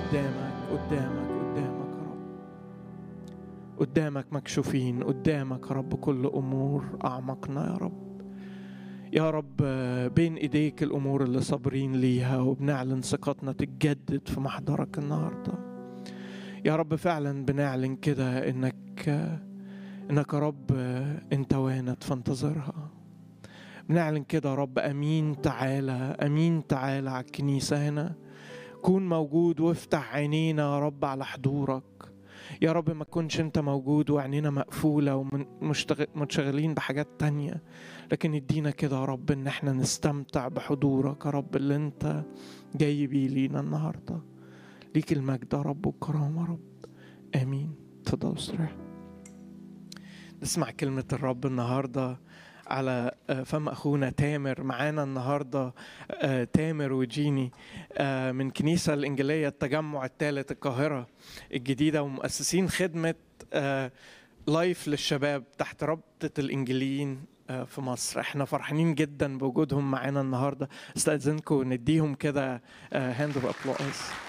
قدامك قدامك قدامك يا رب قدامك مكشوفين قدامك يا رب كل امور اعمقنا يا رب يا رب بين ايديك الامور اللي صابرين ليها وبنعلن ثقتنا تتجدد في محضرك النهارده يا رب فعلا بنعلن كده انك انك يا رب انت وانت فانتظرها بنعلن كده يا رب امين تعالى امين تعالى على الكنيسه هنا كون موجود وافتح عينينا يا رب على حضورك يا رب ما تكونش انت موجود وعينينا مقفولة ومنشغلين بحاجات تانية لكن ادينا كده يا رب ان احنا نستمتع بحضورك يا رب اللي انت جاي بيه لينا النهاردة ليك المجد يا رب والكرامة يا رب امين تفضل استريح نسمع كلمة الرب النهارده على فم اخونا تامر معانا النهارده تامر وجيني من كنيسه الانجيليه التجمع الثالث القاهره الجديده ومؤسسين خدمه لايف للشباب تحت رابطه الانجيليين في مصر احنا فرحانين جدا بوجودهم معانا النهارده استاذنكم نديهم كده هاند اوف ابلايز